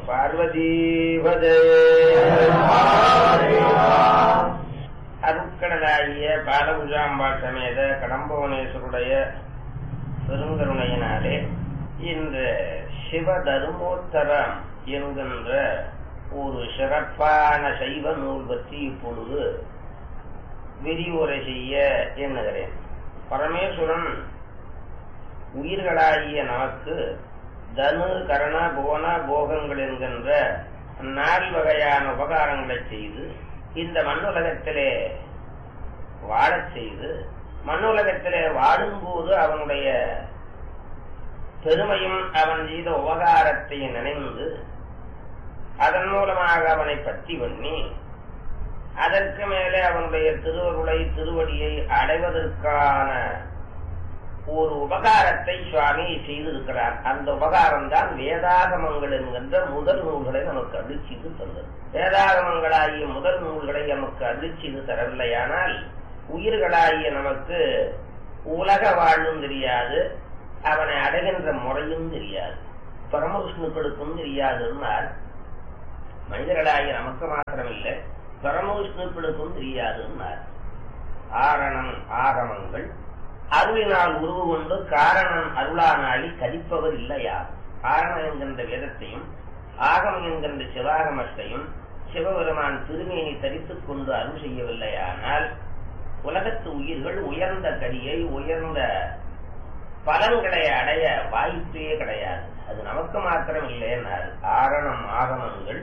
பார்வதீபதே அருட்கடலாகிய பாலபுஜாம்பாள் சமேத கடம்பவனேஸ்வருடைய பெருங்கருணையினாலே இந்த சிவதருமோத்தரம் என்கின்ற ஒரு சிறப்பான சைவ நூல் பற்றி இப்பொழுது விரிவுரை செய்ய எண்ணுகிறேன் பரமேஸ்வரன் உயிர்களாகிய நமக்கு தனு கரண புவன போகங்கள் என்கின்ற நால் வகையான உபகாரங்களை செய்து இந்த மண்ணுலகத்திலே வாழச் செய்து மண்ணுலகத்திலே வாழும்போது அவனுடைய பெருமையும் அவன் செய்த உபகாரத்தை நினைந்து அதன் மூலமாக அவனை பற்றி பண்ணி அதற்கு மேலே அவனுடைய திருவருளை திருவடியை அடைவதற்கான ஒரு உபகாரத்தை சுவாமி செய்திருக்கிறார் அந்த உபகாரம் தான் வேதாகமங்கள் என்கின்ற முதல் நூல்களை நமக்கு அழிச்சிது தந்தது வேதாகமங்களாகிய முதல் நூல்களை நமக்கு அழிச்சிது தரவில்லையானால் உயிர்களாகிய நமக்கு உலக வாழும் தெரியாது அவனை அடைகின்ற முறையும் தெரியாது பரமவிஷ்ணுக்களுக்கும் தெரியாதுன்னால் மனிதர்களாகிய நமக்கு மாத்திரமில்லை பரமவிஷ்ணுக்களுக்கும் தெரியாதுன்னால் ஆரணம் ஆகமங்கள் அருளினால் உருவு கொண்டு காரணம் அருளானாளி கதிப்பவர் இல்லையா ஆரணம் என்கின்ற வேதத்தையும் ஆகம் என்கின்ற சிவாகமத்தையும் சிவபெருமான் திருமேனி தரித்துக் கொண்டு அருள் செய்யவில்லையானால் உலகத்து உயிர்கள் உயர்ந்த கடியை உயர்ந்த பலன்களை அடைய வாய்ப்பே கிடையாது அது நமக்கு மாத்திரம் இல்லையென்றால் ஆரணம் ஆகமங்கள்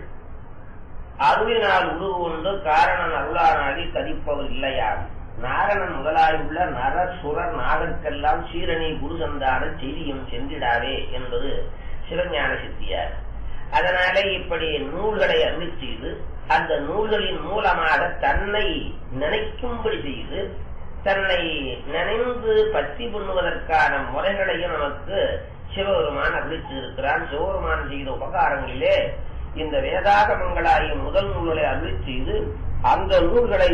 அருளினால் உருவுண்டு காரணம் அருளானாளி கதிப்பவர் இல்லையா நாரணன் முதலாயுள்ள நர சுரர் நாகற்கெல்லாம் சீரணி குருசந்தான செய்தியும் சென்றிடாவே என்பது சிவஞான சித்தியார் அதனாலே இப்படி நூல்களை அருளி செய்து அந்த நூல்களின் மூலமாக தன்னை நினைக்கும்படி செய்து தன்னை நினைந்து பற்றி பண்ணுவதற்கான முறைகளையும் நமக்கு சிவபெருமான் அருளிச்சிருக்கிறான் சிவபெருமான் செய்த உபகாரங்களிலே இந்த வேதாகமங்களாகிய முதல் நூல்களை அருளி செய்து அந்த நூல்களை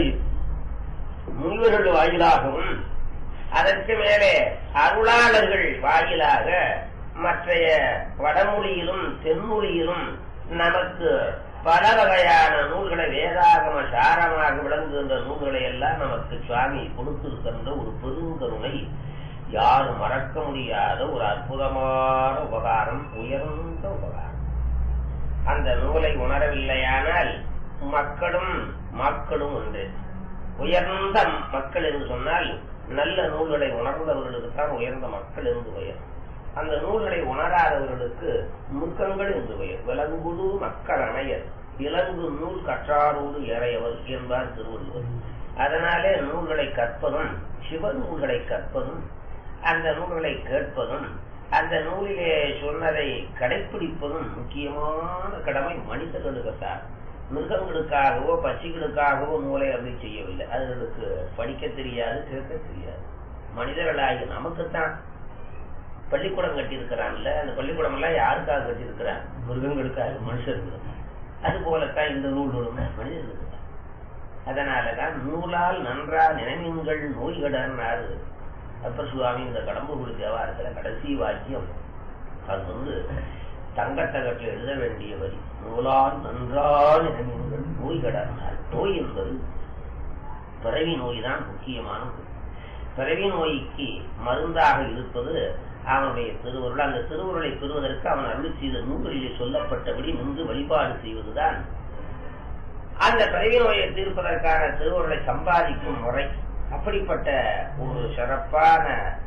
முனிவர்கள் வாயிலாகவும் அதற்கு மேலே அருளாளர்கள் வாயிலாக மற்றைய வடமொழியிலும் தென்மொழியிலும் நமக்கு பல வகையான நூல்களை வேதாகம சாரமாக விளங்குகின்ற நூல்களை எல்லாம் நமக்கு சுவாமி கொடுத்திருக்கின்ற ஒரு பெருங்கருணை யாரும் மறக்க முடியாத ஒரு அற்புதமான உபகாரம் உயர்ந்த உபகாரம் அந்த நூலை உணரவில்லையானால் மக்களும் மக்களும் ஒன்று உயர்ந்த மக்கள் என்று சொன்னால் நல்ல நூல்களை உணர்ந்தவர்களுக்கு தான் உயர்ந்த மக்கள் என்று பெயர் அந்த நூல்களை உணராதவர்களுக்கு முக்கங்கள் என்று பெயர் விலங்குடு மக்கள் அணையர் இலங்கு நூல் கற்றாரோடு ஏறையவர் என்பார் திருவள்ளுவர் அதனாலே நூல்களை கற்பதும் சிவ நூல்களை கற்பதும் அந்த நூல்களை கேட்பதும் அந்த நூலிலே சொன்னதை கடைபிடிப்பதும் முக்கியமான கடமை மனிதர்களுக்குத்தான் மிருகங்களுக்காகவோ பட்சிகளுக்காகவோ நூலை அருளி செய்யவில்லை அதுகளுக்கு படிக்க தெரியாது கேட்க தெரியாது மனிதர்களாகி நமக்குத்தான் பள்ளிக்கூடம் கட்டியிருக்கிறான்ல அந்த பள்ளிக்கூடம் எல்லாம் யாருக்காக கட்டியிருக்கிறான் மிருகங்களுக்காக மனுஷர்களுக்கு அது போலத்தான் இந்த நூல்களும் மனிதர்களுக்கு அதனாலதான் நூலால் நன்றா நினைவுங்கள் நோய்கடன்னாரு அப்ப சுவாமி இந்த கடம்புகுடி தேவாரத்துல கடைசி வாக்கியம் அது வந்து தங்கத்தகட்டில் எழுத வேண்டிய வரி நூலால் நன்றால் நினைவுங்கள் நோய் கடனால் நோய் என்பது பிறவி நோய் தான் முக்கியமான பிறவி நோய்க்கு மருந்தாக இருப்பது அவனுடைய திருவுருள் அந்த திருவுருளை பெறுவதற்கு அவன் அருள் செய்த நூல்களிலே சொல்லப்பட்டபடி நின்று வழிபாடு செய்வதுதான் அந்த பிறவி நோயை தீர்ப்பதற்கான திருவுருளை சம்பாதிக்கும் முறை அப்படிப்பட்ட ஒரு சிறப்பான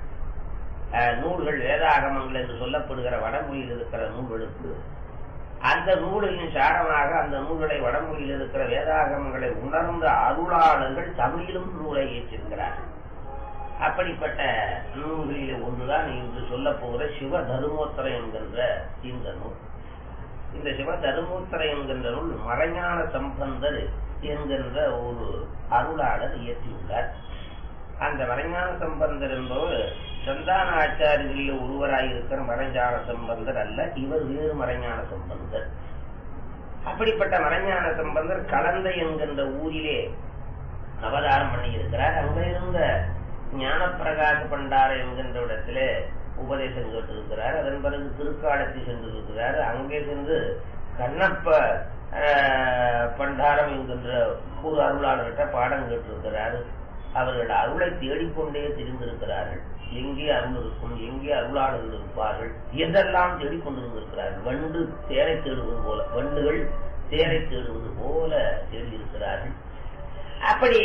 நூல்கள் வேதாகமங்கள் என்று சொல்லப்படுகிற வடமொழியில் இருக்கிற நூல்களுக்கு அந்த நூலின் சாரமாக அந்த நூல்களை வடமொழியில் இருக்கிற வேதாகமங்களை உணர்ந்த அருளாளர்கள் தமிழிலும் நூலை ஏற்றிருக்கிறார்கள் அப்படிப்பட்ட நூல்களில் ஒன்றுதான் இன்று சொல்ல போகிற சிவ தருமோத்தரம் என்கின்ற இந்த நூல் இந்த சிவ தருமோத்தரம் என்கின்ற நூல் மறைஞான சம்பந்தர் என்கின்ற ஒரு அருளாளர் இயற்றியுள்ளார் அந்த மறைஞான சம்பந்தர் என்பவர் சந்தான ஆச்சாரியர்களில் ஒருவராயிருக்கிற மறைஞான சம்பந்தர் அல்ல இவர் வேறு மறைஞான சம்பந்தர் அப்படிப்பட்ட மறைஞான சம்பந்தர் கலந்தை என்கின்ற ஊரிலே அவதாரம் பண்ணியிருக்கிறார் அங்க இருந்த ஞானப்பிரகாச பண்டார என்கின்ற இடத்திலே உபதேசம் கேட்டிருக்கிறார் அதன் பிறகு திருக்காலத்தில் சென்றிருக்கிறார் அங்கே சென்று கண்ணப்ப ஆஹ், பண்டாரம் என்கின்ற ஒரு அருளாளர்கிட்ட பாடம் கேட்டிருக்கிறார் அவர்கள் அருளை தேடிக்கொண்டே திரிந்திருக்கிறார்கள் எங்கே அருள் இருக்கும் எங்கே அருளாளர்கள் இருப்பார்கள் எதெல்லாம் தேடிக்கொண்டிருந்திருக்கிறார்கள் வண்டு தேரை தேடுவது போல வண்டுகள் தேரை தேடுவது போல தேடி இருக்கிறார்கள் அப்படி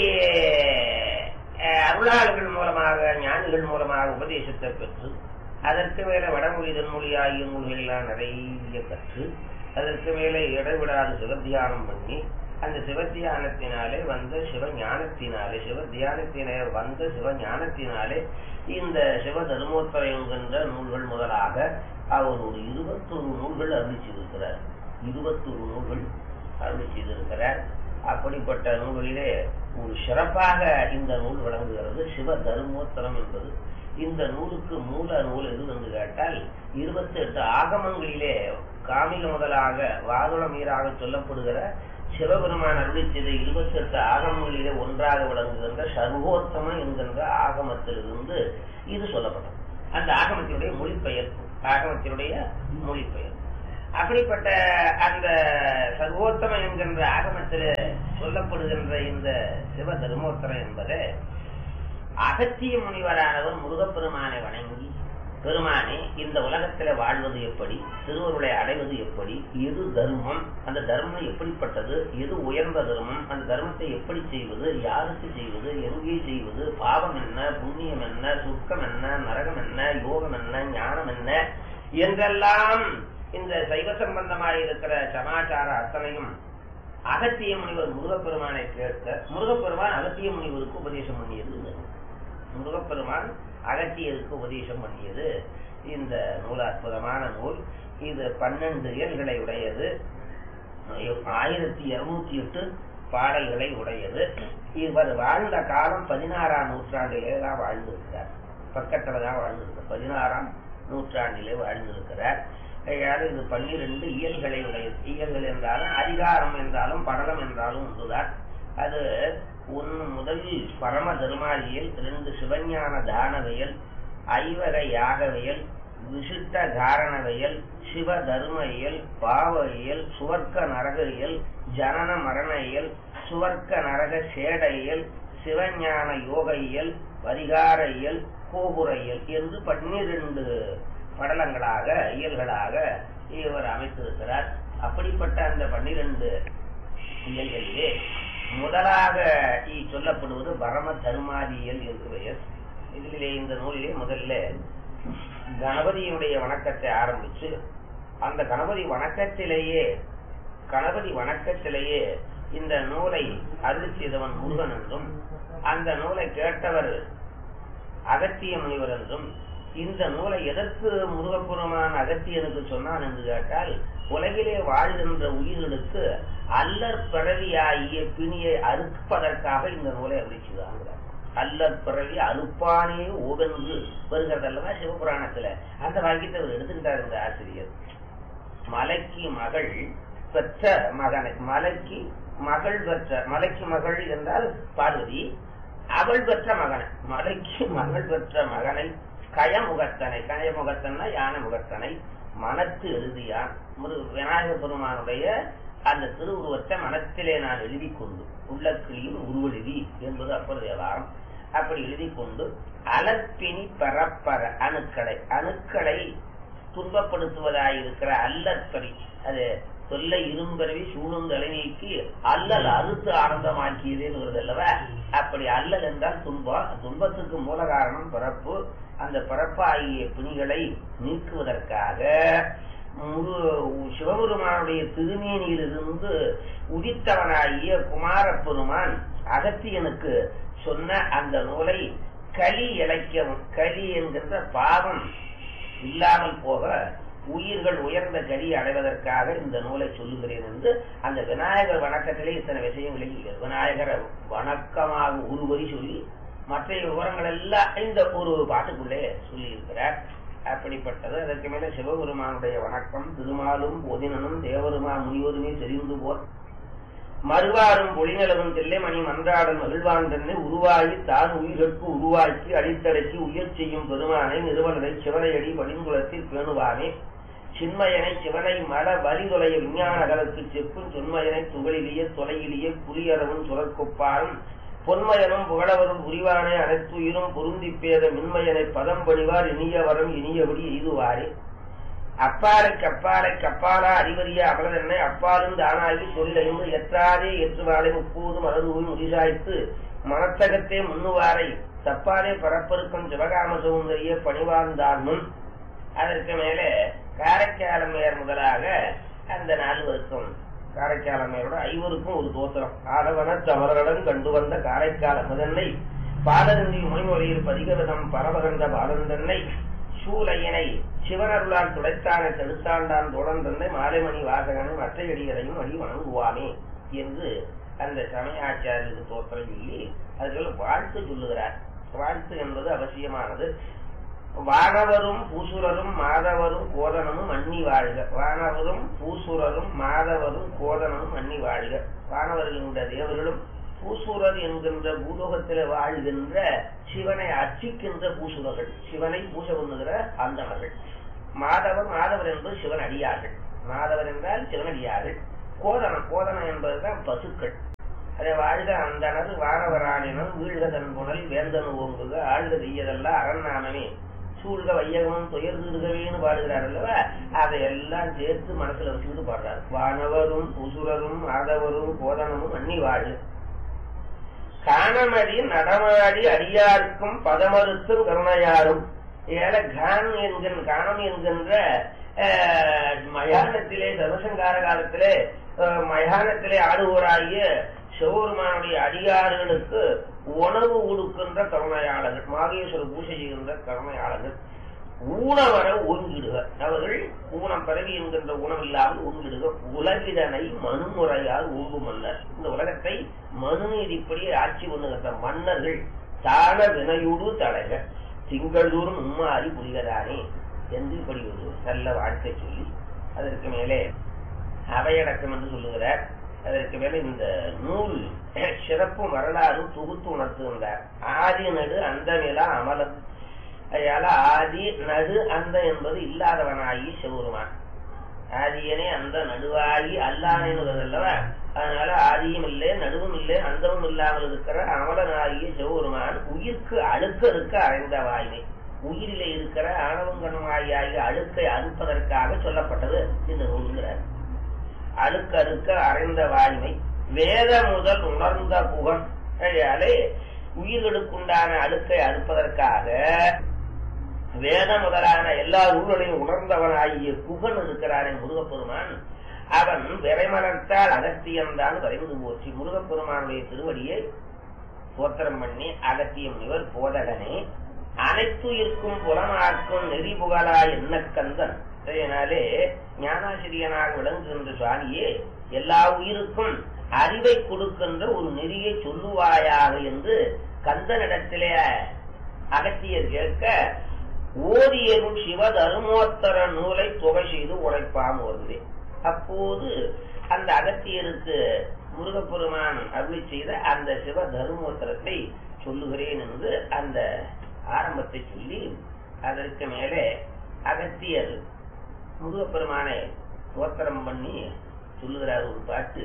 அஹ், அருளாளர்கள் மூலமாக ஞானிகள் மூலமாக உபதேசத்தை பெற்று அதற்கு மேல வடமொழி தென்மொழி ஆகிய நூல்களெல்லாம் நிறைய கற்று அதற்கு மேலே இடைவிடாது சிவத்தியானம் பண்ணி அந்த சிவத்தியானத்தினாலே வந்த சிவஞானத்தினாலே சிவத்தியானத்தினே வந்த சிவஞானத்தினாலே இந்த சிவ தர்மோத்தரம் என்கின்ற நூல்கள் முதலாக அவர் ஒரு இருபத்தொரு நூல்கள் அருளி செய்திருக்கிறார் இருபத்தொரு நூல்கள் அருளி செய்திருக்கிறார் அப்படிப்பட்ட நூல்களிலே ஒரு சிறப்பாக இந்த நூல் விளங்குகிறது சிவ தர்மோத்தரம் என்பது இந்த நூலுக்கு மூல நூல் எது என்று கேட்டால் இருபத்தி எட்டு ஆகமங்களிலே காமிக முதலாக வாதுள மீறாக சொல்லப்படுகிற சிவபெருமான் அருளி செய்த இருபத்தி எட்டு ஆகமங்களிலே ஒன்றாக விளங்குகின்ற சர்வோத்தமம் என்கின்ற ஆகமத்திலிருந்து இது சொல்லப்பட்டது அந்த ஆகமத்தினுடைய மொழிபெயர்ப்பு ஆகமத்தினுடைய மொழிபெயர்ப்பு அப்படிப்பட்ட அந்த சர்வோத்தமம் என்கின்ற ஆகமத்தில் சொல்லப்படுகின்ற இந்த சிவ தர்மோத்தரம் என்பது அகத்திய முனிவரானவர் முருகப்பெருமானை வணங்கி பெருமானே இந்த உலகத்துல வாழ்வது எப்படி திருவருளை அடைவது எப்படி எது தர்மம் அந்த தர்மம் எப்படிப்பட்டது எது உயர்ந்த தர்மம் அந்த தர்மத்தை எப்படி செய்வது யாருக்கு செய்வது எங்கே செய்வது பாவம் என்ன புண்ணியம் என்ன சுக்கம் என்ன நரகம் என்ன யோகம் என்ன ஞானம் என்ன என்றெல்லாம் இந்த சைவ சம்பந்தமாக இருக்கிற சமாச்சார அத்தனையும் அகத்திய முனிவர் முருகப்பெருமானை கேட்க முருகப்பெருமான் அகத்திய முனிவருக்கு உபதேசம் பண்ணியது இந்த நூல். முருகப்பெருமான் அகத்தியருக்கு உபதேசம் பண்ணியது இந்த நூல் அற்புதமான நூல் இது பன்னெண்டு இயல்களை உடையது ஆயிரத்தி இருநூத்தி எட்டு பாடல்களை உடையது இவர் வாழ்ந்த காலம் பதினாறாம் நூற்றாண்டிலே தான் வாழ்ந்திருக்கிறார் பக்கத்துல தான் வாழ்ந்திருக்கிறார் பதினாறாம் நூற்றாண்டிலே வாழ்ந்திருக்கிறார் ஆகையால் இது பன்னிரண்டு இயல்களை உடையது இயல்கள் என்றாலும் அதிகாரம் என்றாலும் படலம் என்றாலும் ஒன்றுதான் அது ஒன்று முதல் பரம தர்மாதியல் ரெண்டு சிவஞான தானவியல் ஐவகை யாகவியல் விசிட்ட காரணவியல் சிவ தர்ம இயல் பாவ இயல் சுவர்க்க நரக இயல் ஜனன மரண இயல் சுவர்க்க நரக சேட இயல் சிவஞான யோக இயல் பரிகார இயல் கோபுர இயல் என்று பன்னிரண்டு படலங்களாக இயல்களாக இவர் அமைத்திருக்கிறார் அப்படிப்பட்ட அந்த பன்னிரண்டு இயல்களிலே முதலாக இ- சொல்லப்படுவது பரம தருமாதியல் என்று பெயர் இதிலே இந்த நூலிலே முதல்ல கணபதியினுடைய வணக்கத்தை ஆரம்பிச்சு அந்த கணபதி வணக்கத்திலேயே கணபதி வணக்கத்திலேயே இந்த நூலை அருள் செய்தவன் முருகன் என்றும் அந்த நூலை கேட்டவர் அகத்திய முனிவர் என்றும் இந்த நூலை எதற்கு முருகப்பெருமான் அகத்தியனுக்கு சொன்னான் என்று கேட்டால் உலகிலே வாழ்கின்ற உயிர்களுக்கு அல்லற் பிறவியாகிய பிணியை அறுப்பதற்காக இந்த நூலை அறிவிச்சுதாங்கிறார் அல்லற் பிறவி அறுப்பானே ஓவென்று வருகிறது அல்லவா சிவபுராணத்துல அந்த வாக்கியத்தை அவர் எடுத்துக்கிட்டார் இந்த ஆசிரியர் மலைக்கு மகள் பெற்ற மகனை மலைக்கு மகள் பெற்ற மலைக்கு மகள் என்றால் பார்வதி அவள் பெற்ற மகனை மலைக்கு மகள் பெற்ற மகனை கயமுகத்தனை கயமுகத்தன்னா யானை முகத்தனை மனத்து எழுதியான் ஒரு விநாயக பெருமானுடைய அந்த திருவுருவத்தை மனத்திலே நான் எழுதி கொண்டு உள்ளக்கிளியும் உருவெழுதி என்பது அப்பர் தேவாரம் அப்படி எழுதி கொண்டு அலப்பினி பரப்பர அணுக்களை அணுக்களை துன்பப்படுத்துவதாயிருக்கிற அல்லற்பரி அது சொல்ல இரும்பரவி சூழ்ந்தலை நீக்கி அல்லல் அறுத்து ஆனந்தமாக்கியதேன்னு வருது அல்லவா அப்படி அல்லல் என்றால் துன்பம் துன்பத்துக்கு மூல காரணம் பிறப்பு அந்த பிறப்பாகிய பிணிகளை நீக்குவதற்காக முரு- சிவபெருமானுடைய திருமேனியிலிருந்து உதித்தவனாகிய குமாரப்பெருமான் அகத்தியனுக்கு சொன்ன அந்த நூலை களி இலக்கியம் களி என்கின்ற பாவம் இல்லாமல் போக உயிர்கள் உயர்ந்த கதி அடைவதற்காக இந்த நூலை சொல்லுகிறேன் என்று அந்த விநாயகர் வணக்கத்திலே இத்தனை விஷயங்களில் விநாயகரை வணக்கமாக ஒருவரி சொல்லி மற்ற விவரங்கள் எல்லாம் இந்த ஒரு பாட்டுக்குள்ளே சொல்லி இருக்கிறார் அப்படிப்பட்டது அதற்கு மேல சிவபெருமானுடைய வணக்கம் திருமாலும் பொதினனும் தேவருமா முனிவருமே தெரிந்து போர் மறுவாரும் பொழிநிலவும் தில்லை மணி மன்றாடல் மகிழ்வான் தன்னை உருவாகி தான் உயிர்களுக்கு உருவாக்கி அடித்தடக்கி உயர் செய்யும் பெருமானை நிறுவனரை சிவனையடி படிங்குளத்தில் பேணுவானே சின்மயனை சிவனை மல வலிதொலைய விஞ்ஞான கலத்து செப்பும் சொன்மயனை துகளிலேயே தொலையிலேயே புலியரவன் சுரற்கொப்பாரும் பொன்மயனும் புகழவரும் புரிவானே அனைத்துயிரும் பொருந்தி பேத மின்மயனை பதம் பணிவார் இனிய வரம் இனியபடி எய்துவாரே அப்பாலைக்கு அப்பாலைக்கு அப்பாலா அறிவறிய அமலதன்னை அப்பாலும் தானாகி தொழிலையும் எற்றாதே எற்றுவாளை முப்போதும் அழகுவும் முடிசாய்த்து மனத்தகத்தே முன்னுவாரை தப்பாதே பரப்பருக்கும் சிவகாம சௌந்தரிய பணிவார்ந்தார்முன் அதற்கு மேலே காரைக்காலமையர் முதலாக அந்த நால்வருக்கும் காரைக்காலமையரோட ஐவருக்கும் ஒரு தோத்திரம் ஆடவன தமரடன் கண்டு வந்த காரைக்கால முதன்னை பாலருந்தி மொழிமொழியில் பதிகவிதம் பரவகந்த பாலந்தன்னை சூலையனை சிவனருளால் துடைத்தான தடுத்தாண்டான் தொடர்ந்தன்னை மாலைமணி வாசகனை மற்றையடிகளையும் அடி வணங்குவாமே என்று அந்த சமயாச்சாரியருக்கு தோற்றம் சொல்லி அதுக்கு வாழ்த்து சொல்லுகிறார் வாழ்த்து என்பது அவசியமானது வானவரும் பூசுரரும் மாதவரும் கோதனமும் அன்னி வாழ்க வானவரும் பூசுரரும் மாதவரும் கோதனமும் அன்னி வாழ்க வானவர்கள் என்ற தேவர்களும் பூசுரர் என்கின்ற பூலோகத்தில் வாழ்கின்ற சிவனை அர்ச்சிக்கின்ற பூசுரர்கள் சிவனை பூச பண்ணுகிற அந்தவர்கள் மாதவர் மாதவர் என்பது சிவன் அடியார்கள் மாதவர் என்றால் சிவன் அடியார்கள் கோதனம் கோதனம் என்பதுதான் பசுக்கள் அதை வாழ்க அந்தனர் வானவராணினம் வீழ்க தன்புணல் வேந்தனு ஓங்குக ஆழ்க தெய்யதல்ல அரண்நாமமே சூழ்க வையகமும் துயர் தீர்கவேன்னு பாடுகிறார் அல்லவா அதையெல்லாம் சேர்த்து மனசுல வச்சுக்கிட்டு பாடுறார் வானவரும் புசுரரும் மாதவரும் கோதனமும் அன்னி வாழ்க காணமடி நடமாடி அடியாருக்கும் பதமறுத்தும் கருணையாரும் ஏல கான் என்கின்ற காணம் என்கின்ற மயானத்திலே சர்வசங்கார காலத்திலே மயானத்திலே ஆடுவோராகிய சிவபெருமானுடைய அடியாறுகளுக்கு உணவு கொடுக்கின்ற கருணையாளர்கள் மாகேஸ்வர பூஜை செய்கின்ற கருணையாளர்கள் ஊனவர ஒங்கிடுக அவர்கள் ஊனம் பரவி என்கின்ற உணவு இல்லாமல் ஒங்கிடுக உலகிடனை மனுமுறையால் ஊம்பு மன்னர் இந்த உலகத்தை மனுநீதிப்படி ஆட்சி பண்ணுகின்ற மன்னர்கள் தான வினையுடு தலைக திங்கள்தோறும் உம்மாறி புரிவதானே என்று இப்படி ஒரு நல்ல வாழ்க்கை சொல்லி அதற்கு மேலே அவையடக்கம் என்று சொல்லுகிறார் அதற்கு மேல இந்த நூல் சிறப்பு வரலாறு தொகுத்து உணர்த்துகின்றார் ஆதி நடு அந்த நிலா அமலம் அதனால ஆதி நடு அந்த என்பது இல்லாதவனாகி சிவருமான் ஆதியனே அந்த நடுவாகி அல்லானேன்னு அல்லவா அதனால ஆதியும் இல்லை நடுவும் இல்லை அந்தமும் இல்லாமல் இருக்கிற அமலனாகிய சிவபெருமான் உயிர்க்கு அழுக்கறுக்க அறைந்த வாய்மை உயிரிலே இருக்கிற ஆணவம் கண்ணுமாகிய அழுக்கை அறுப்பதற்காக சொல்லப்பட்டது இந்த நூல்கிறார் அழுக்கறுக்க அறைந்த வாய்மை வேத முதல் உணர்ந்த புகன் அதனாலே உயிர்களுக்குண்டான அழுக்கை அறுப்பதற்காக வேத முதலான எல்லா நூல்களையும் உணர்ந்தவனாகிய குகன் இருக்கிறானே முருகப்பெருமான் அவன் விரைமலர்த்தால் அகத்தியம்தான் வரைவது போற்றி முருகப்பெருமானுடைய திருவடியை தோத்திரம் பண்ணி அகத்தியம் இவர் போதகனே அனைத்துயிர்க்கும் புலமாக்கும் நெறி புகழா என்ன கந்தன் அதனாலே ஞானாசிரியனாக விளங்குகின்ற சுவாமியே எல்லா உயிருக்கும் அறிவை கொடுக்கின்ற ஒரு நெறியை சொல்லுவாயாக என்று கந்தனிடத்திலே அகத்தியர் கேட்க ஓதியரும் சிவ தருமோத்தர நூலை தொகை செய்து உழைப்பாம் வருது அப்போது அந்த அகத்தியருக்கு முருகப்பெருமான் அருளி செய்த அந்த சிவ தருமோத்தரத்தை சொல்லுகிறேன் என்று அந்த ஆரம்பத்தை சொல்லி அதற்கு மேலே அகத்தியர் முருகப்பெருமானை தோத்திரம் பண்ணி சொல்லுகிறார் ஒரு பாட்டு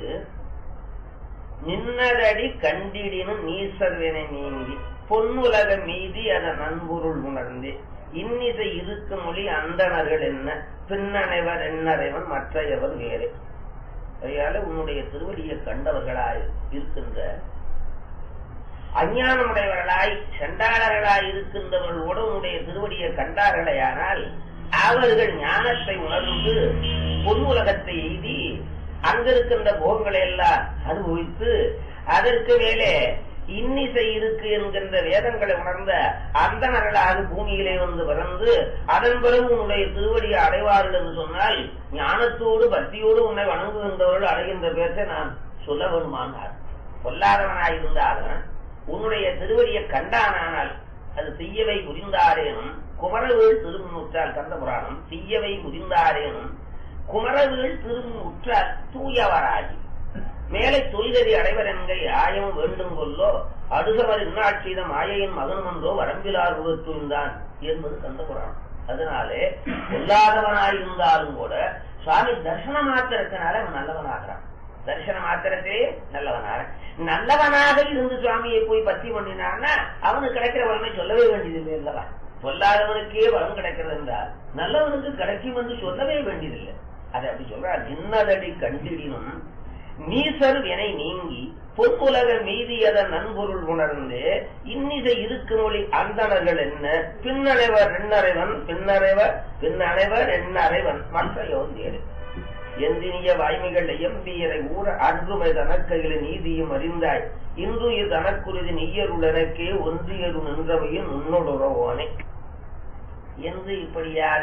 நின்னதடி கண்டிடினும் நீசர்வினை நீங்கி பொன்னுலக மீதி அதன் நன்பொருள் உணர்ந்து இன்னிசை இருக்கு மொழி அந்தணர்கள் என்ன பின்னணைவர் என்னறைவன் மற்றையவர் வேறு அதனால உன்னுடைய திருவடியை கண்டவர்களாய் இருக்கின்ற அஞ்ஞானமுடையவர்களாய் செண்டாளர்களாய் இருக்கின்றவர்களோடு உன்னுடைய திருவடியை கண்டார்களேயானால் அவர்கள் ஞானத்தை உணர்ந்து பொன் உலகத்தை எய்தி அங்கிருக்கின்ற போகங்களை எல்லாம் அனுபவித்து அதற்கு மேலே இன்னிசை இருக்கு என்கின்ற வேதங்களை உணர்ந்த அந்தனர்களாக பூமியிலே வந்து பிறந்து அதன் பிறகு உன்னுடைய திருவடியை அடைவார்கள் என்று சொன்னால் ஞானத்தோடு பக்தியோடு உன்னை வணங்குகின்றவர்கள் அடைகின்ற பேச்சை நான் சொல்ல வேணுமானார் கொல்லாதவனாயிருந்தாலும் உன்னுடைய திருவடியை கண்டானால் அது தீயவை புரிந்தாரேனும் குமரவேள் திருமுற்றால் கந்த புராணம் தீயவை புரிந்தாரேனும் குமரவேள் திருமுற்றால் தூயவராகி மேலை தொழிலதி அடைவர் என்கை ஆயம் வேண்டும் கொல்லோ அடுசவர் இன்னாட்சிதம் ஆயையின் மகன் ஒன்றோ வரம்பிலார் உருவத்துந்தான் என்பது கந்த புராணம் அதனாலே பொல்லாதவனாய் இருந்தாலும் கூட சுவாமி தர்சன மாத்திரத்தினால அவன் நல்லவனாகிறான் தரிசன மாத்திரத்திலே நல்லவனாக நல்லவனாக இருந்து சுவாமியை போய் பத்தி பண்ணினான்னா அவனுக்கு கிடைக்கிற வளமை சொல்லவே வேண்டியதில்லை அல்லவா பொல்லாதவனுக்கே வளம் கிடைக்கிறது என்றால் நல்லவனுக்கு கிடைக்கும் என்று சொல்லவே வேண்டியதில்லை அதை அப்படி சொல்றார் இன்னதடி கண்டிடினும் நீசர் வினை நீங்கி பொன்முலக மீதியத நன்பொருள் உணர்ந்து இன்னிசை இருக்கு மொழி அந்தணர்கள் என்ன பின்னடைவர் எண்ணறைவன் பின்னறைவர் பின்னடைவர் எண்ணறைவன் மற்ற யோசியரு எந்தினிய வாய்மைகள் எம்பியரை ஊர அன்றுமை தனக்கையில நீதியும் அறிந்தாய் இன்று இது தனக்குருதி நீயருடனக்கே ஒன்றியரு நின்றவையின் உன்னோடுறவோனே என்று இப்படியாக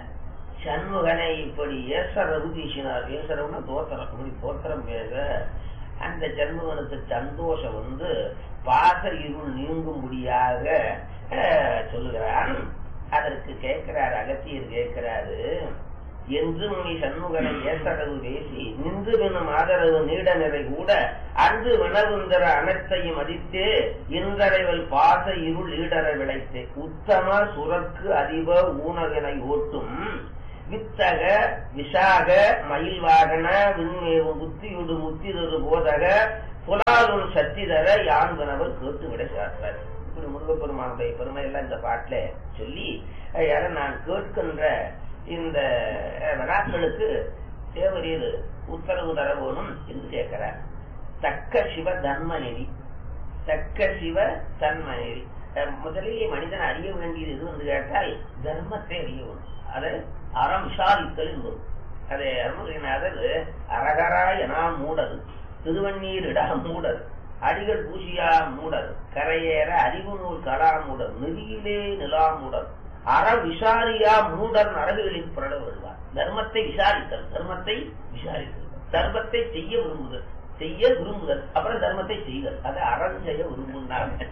சண்முகனை இப்படி ஏசரவு வீசினார் ஏசரவுனா தோத்திரம் இப்படி தோத்திரம் பேச அந்த சண்முகனுக்கு சந்தோஷம் வந்து பாச இருள் நீங்கும்படியாக சொல்லுகிறான் அதற்கு கேட்கிறார் அகத்தியர் கேட்கிறாரு என்று முனி சண்முகனை ஏசரவு பேசி நின்று வினும் ஆதரவு நீட நிறை கூட அன்று வினவுந்தர அனைத்தையும் மதித்தே இன்றரைவல் பாச இருள் ஈடர விளைத்தே உத்தம சுரக்கு அதிப ஊனவினை ஓட்டும் வித்தக விசாக மயில் வாகன விண்மேவும் புத்தியுடு முத்திதொரு போதக புலாலுன் சத்திதர யான்கனவர் கேட்டு விட சார்ந்தார் இப்படி முருகப்பெருமானுடைய பெருமை எல்லாம் இந்த பாட்டுல சொல்லி யார நான் கேட்கின்ற இந்த வினாக்களுக்கு தேவரீர் உத்தரவு தர வேணும் என்று கேட்கிறார் தக்க சிவ தன்ம நெறி தக்க சிவ தன்ம நெறி முதலிலே மனிதன் அறிய வேண்டியது எது என்று கேட்டால் தர்மத்தை அறிய வேணும் அதை அறம் விசாரித்தல் என்பது அதை அருமகிரிநாதர் அரகரா எனா மூடது திருவண்ணீர் இடா மூடர் அடிகள் பூசியா மூடர் கரையேற அறிவு நூல் கடா மூடர் நெறியிலே நிலா மூடர் அற விசாரியா மூடர் நரகுகளில் புரள வருவார் தர்மத்தை விசாரித்தல் தர்மத்தை விசாரித்தல் தர்மத்தை செய்ய விரும்புதல் செய்ய விரும்புதல் அப்புறம் தர்மத்தை செய்தல் அதை அறம் செய்ய விரும்புனாங்க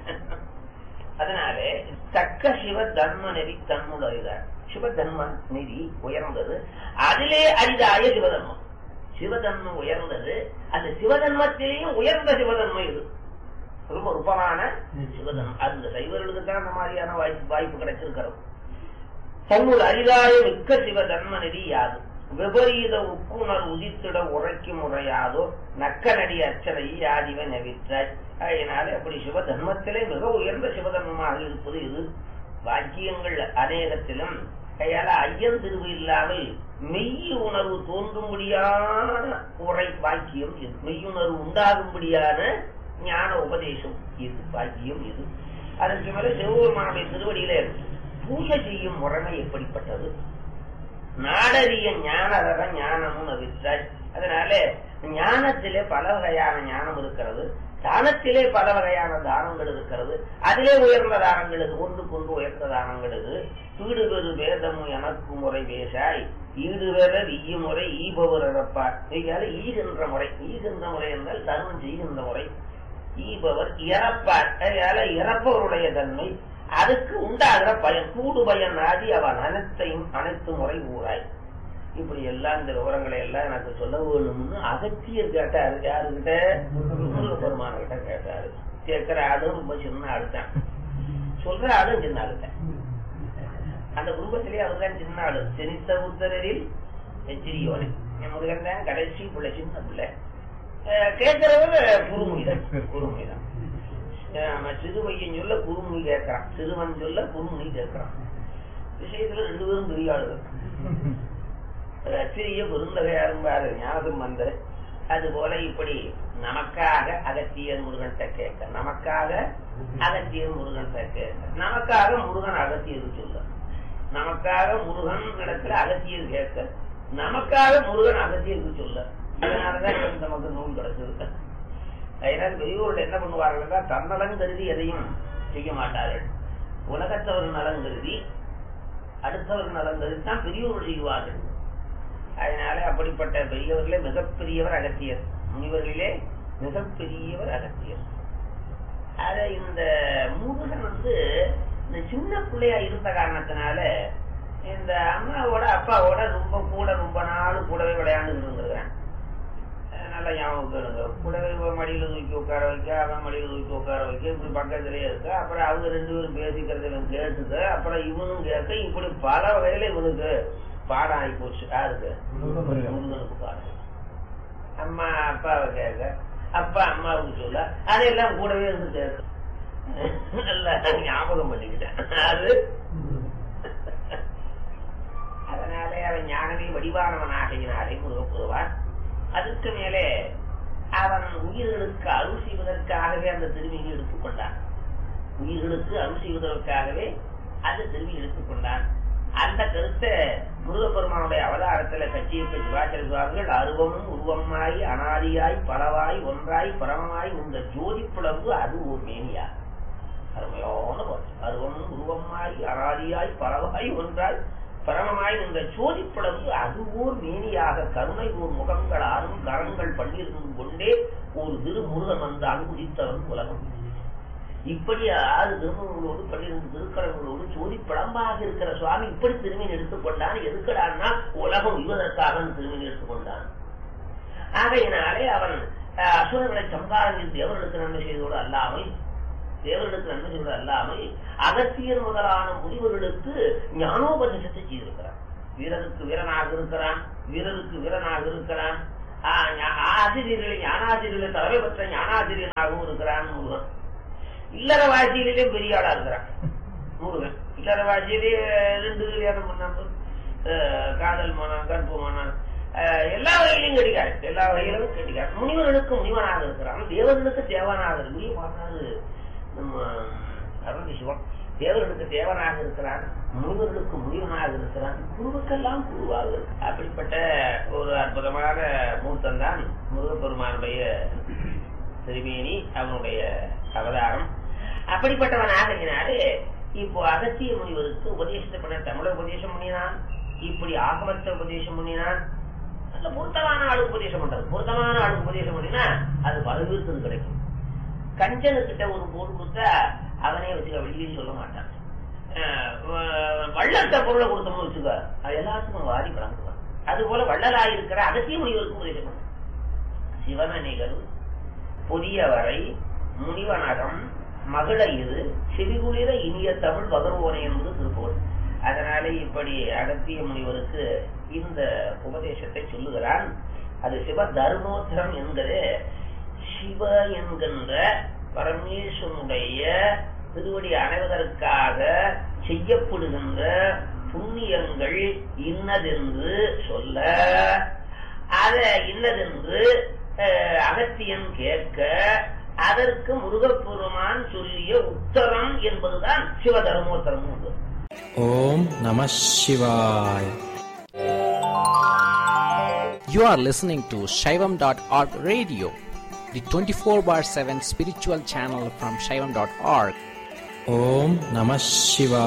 அதனாலே தக்க சிவ தர்ம நெறி தன்முடையதார் சிவதர்ம நெறி உயர்ந்தது அதிலே அரிதாய சிவதர்மம் சிவதர்மம் உயர்ந்தது அந்த சிவதர்மத்திலேயும் உயர்ந்த சிவதர்மம் இது ரொம்ப ரூபமான சிவதர்மம் அந்த சைவர்களுக்கு தான் அந்த மாதிரியான வாய்ப்பு வாய்ப்பு கிடைச்சிருக்கிறது தன்னுள் அரிதாய மிக்க சிவதர்ம நெறி யாது விபரீத உக்குணர் உதித்திட உரைக்கும் முறையாதோ நக்கநடி அச்சனை யாதிவ நவிற்றாய் அதனால அப்படி சிவதர்மத்திலே மிக உயர்ந்த சிவதர்மமாக இருப்பது இது வாக்கியங்கள் அநேகத்திலும் கையால ஐயன் திருவு இல்லாமல் மெய் உணர்வு தோன்றும்படியான உரை வாக்கியம் இது மெய்யுணர்வு உண்டாகும்படியான ஞான உபதேசம் இது வாக்கியம் இது அதற்கு மேல சிவபெருமானுடைய திருவடியில பூஜை செய்யும் முறைமை எப்படிப்பட்டது நாடறிய ஞானதர ஞானமும் அவிற்றாய் அதனால ஞானத்திலே பல வகையான ஞானம் இருக்கிறது தானத்திலே பல வகையான தானங்கள் இருக்கிறது அதிலே உயர்ந்த தானங்கள் இது ஒன்றுக்கொன்று உயர்ந்த தானங்கள் இது வீடு பெரு வேதமும் எனக்கு முறை பேசாய் ஈடு பெற ஈய முறை ஈபவர் இறப்பார் இதால ஈகின்ற முறை ஈகின்ற முறை என்றால் தர்மம் செய்கின்ற முறை ஈபவர் இறப்பார் அதனால இறப்பவருடைய தன்மை அதுக்கு உண்டாகிற பயன் கூடு பயன் ஆதி அவன் அனைத்தையும் அனைத்து முறை ஊராய் இப்படி எல்லாம் இந்த விவரங்களை எல்லாம் எனக்கு சொல்ல வேணும்னு அகத்தியர் கேட்டாரு யாருகிட்ட முருகப்பெருமான கிட்ட கேட்டாரு கேட்கிற ஆளும் ரொம்ப சின்ன ஆளுதான் சொல்ற ஆளும் சின்ன ஆளுதான் அந்த குடும்பத்திலேயே அவர்தான் சின்ன ஆளு செனித்த புத்தரில் எச்சிரியோனை முருகன் தான் கடைசி பிள்ளை சின்ன பிள்ளை கேட்கிறவர் குருமுகிதான் குருமுகிதான் சிறுமையன் சொல்ல குருமுனி கேட்கிறான் சிறுவன் சொல்ல குருமுனி கேட்கிறான் விஷயத்துல ரெண்டு பேரும் பெரிய ஆளுகள் சிறிய பெருந்தகையாரும்பாரு ஞாபகம் வந்த அது போல இப்படி நமக்காக அகத்தியர் முருகன்கிட்ட கேட்க நமக்காக அகத்தியர் முருகன்கிட்ட கேட்க நமக்காக முருகன் அகத்தியர் சொல்ல நமக்காக முருகன் இடத்துல அகத்தியர் கேட்க நமக்காக முருகன் அகத்தியருக்கு சொல்ல அதனாலதான் நமக்கு நூல் கிடைச்சது அதனால் பெரியோர்கள் என்ன பண்ணுவார்கள் தன்னலம் கருதி எதையும் செய்ய மாட்டார்கள் உலகத்தவர் நலன் கருதி அடுத்தவர் நலன் கருதி தான் பெரியோர்கள் செய்வார்கள் அதனால அப்படிப்பட்ட பெரியவர்களே மிகப்பெரியவர் அகத்தியர் முனிவர்களிலே மிகப்பெரியவர் அகத்தியர் அத இந்த முருகன் வந்து இந்த சின்ன பிள்ளையா இருந்த காரணத்தினால இந்த அம்மாவோட அப்பாவோட ரொம்ப கூட ரொம்ப நாள் கூடவே விளையாண்டு இருந்திருக்கிறேன் நல்ல நல்ல ஞாபகம் கேளுங்க கூடவே இவன் மடியில தூக்கி உட்கார வைக்க அவன் மடியில தூக்கி உட்கார வைக்க இப்படி பக்கத்திலேயே இருக்க அப்புறம் அவங்க ரெண்டு பேரும் பேசிக்கிறத இவன் கேட்டுக்க அப்புறம் இவனும் கேட்க இப்படி பல வகையில இவனுக்கு பாடம் ஆகி போச்சு யாருக்கு முருகனுக்கு பாடம் அம்மா அப்பாவை கேட்க அப்பா அம்மாவுக்கு சொல்ல அதையெல்லாம் கூடவே இருந்து கேட்க நல்லா ஞாபகம் பண்ணிக்கிட்டேன் அது அதனாலே அவன் ஞானமே வடிவானவனாகினாலே முருகப்படுவான் அதுக்கு மேலே அவன் உயிர்களுக்கு அருள் செய்வதற்காகவே அந்த திரும்பியை எடுத்துக்கொண்டான் உயிர்களுக்கு அருள் செய்வதற்காகவே அந்த திரும்பி எடுத்துக்கொண்டான் அந்த கருத்தை முருகப்பெருமானுடைய அவதாரத்துல கட்சியப்ப சிவாச்சர சுவாமிகள் அருவமும் உருவமாய் அனாதியாய் பலவாய் ஒன்றாய் பரமமாய் உங்க ஜோதி புலம்பு அது ஒரு மேனியா அருமையான பாட்டு அருவமும் உருவமாய் அனாதியாய் பலவாய் ஒன்றாய் பரமமாய் இந்த சோதி புலம்பு அது ஓர் மேனியாக கருணை ஓர் முகங்களாலும் கரங்கள் பன்னிருந்து கொண்டே ஒரு திருமுருகன் வந்தான் குதித்தவன் உலகம் இப்படி ஆறு திருமணங்களோடு பன்னிரண்டு திருக்கரங்களோடு சோதி பழம்பாக இருக்கிற சுவாமி இப்படி திருமீன் எடுத்துக்கொண்டான் எதுக்கடான்னா உலகம் உய்வதற்காக திருமீன் எடுத்துக்கொண்டான் ஆகையினாலே அவன் அஹ், அசுரர்களை சம்பாரங்கள் தேவர்களுக்கு நன்மை செய்தோடு அல்லாமல் தேவர்களுக்கு நன்மை செய்வது அல்லாமல் அகத்தியர் முதலான முனிவர்களுக்கு ஞானோபதேசத்தை செய்திருக்கிறான் வீரருக்கு வீரனாக இருக்கிறான் வீரருக்கு வீரனாக இருக்கிறான் ஆஹ் ஞா- ஆசிரியர்களை ஞானாசிரியர்களை தலைமை பெற்ற ஞானாசிரியனாகவும் இருக்கிறான் முருகன் இல்லறவாசியிலே பெரிய ஆளா இருக்கிறான் முருகன் இல்லறவாசியிலே ரெண்டு கல்யாணம் பண்ணாங்க அஹ் காதல் மனம் கற்பு மனம் அஹ் எல்லா வகையிலும் கெட்டிக்காரு எல்லா வகையிலும் கெட்டிக்காரு முனிவர்களுக்கு முனிவனாக இருக்கிறான் தேவர்களுக்கு தேவனாக இருக்கு பார்த்தாரு நம்ம அருள் சிவம் தேவர்களுக்கு தேவனாக இருக்கிறான் முனிவர்களுக்கு முனிவனாக இருக்கிறான் குருவுக்கெல்லாம் குருவாக இருக்கு. அப்படிப்பட்ட ஒரு அற்புதமான மூர்த்தம் தான் முருகப்பெருமானுடைய திருமேனி அவனுடைய அவதாரம் அப்படிப்பட்டவன் ஆகினாலே இப்போ அகத்திய முனிவருக்கு உபதேசத்தை பண்ண தமிழ உபதேசம் பண்ணினான் இப்படி ஆகமத்தை உபதேசம் பண்ணினான் நல்ல பொருத்தமான ஆளுக்கு உபதேசம் பண்றது பொருத்தமான ஆளுக்கு உபதேசம் பண்ணினா அது பல பேருக்கு கிடைக்கும் கஞ்சனுக்கிட்ட ஒரு பொருள் கொடுத்தா அவனே வச்சுக்க வெளியே சொல்ல மாட்டான் அஹ் வ- வள்ளத்த பொருளை கொடுத்தோம்னு வச்சுக்க அது எல்லாத்துக்கும் வாரி வழங்குவான் அது போல வள்ளலாயிருக்கிற அகத்திய முனிவருக்கு உபதேசம் பண்ண சிவனணிகள் புதியவரை முனிவனகம் மகளயிறு செவிகுளிர இனிய தமிழ் பகர்வோனை என்பது திருப்புகழ் அதனாலே இப்படி அகத்திய முனிவருக்கு இந்த உபதேசத்தை சொல்லுகிறான் அது சிவ தர்மோத்தரம் என்கிற சிவ என்கின்ற பரமேஸ்வனுடைய திருவடி அடைவதற்காக செய்யப்படுகின்ற புண்ணியங்கள் இன்னதென்று சொல்ல அத இன்னதென்று அஹ், அகத்தியன் கேட்க அதற்கு முருகப்பெருமான் சொல்லிய உத்தரம் என்பதுதான் சிவதர்மோத்தரம் என்பது Om Namah Shivaya. You are listening to Shaivam.org radio, the 24 bar 7 spiritual channel from Shaivam.org. Om Namah Shivaya.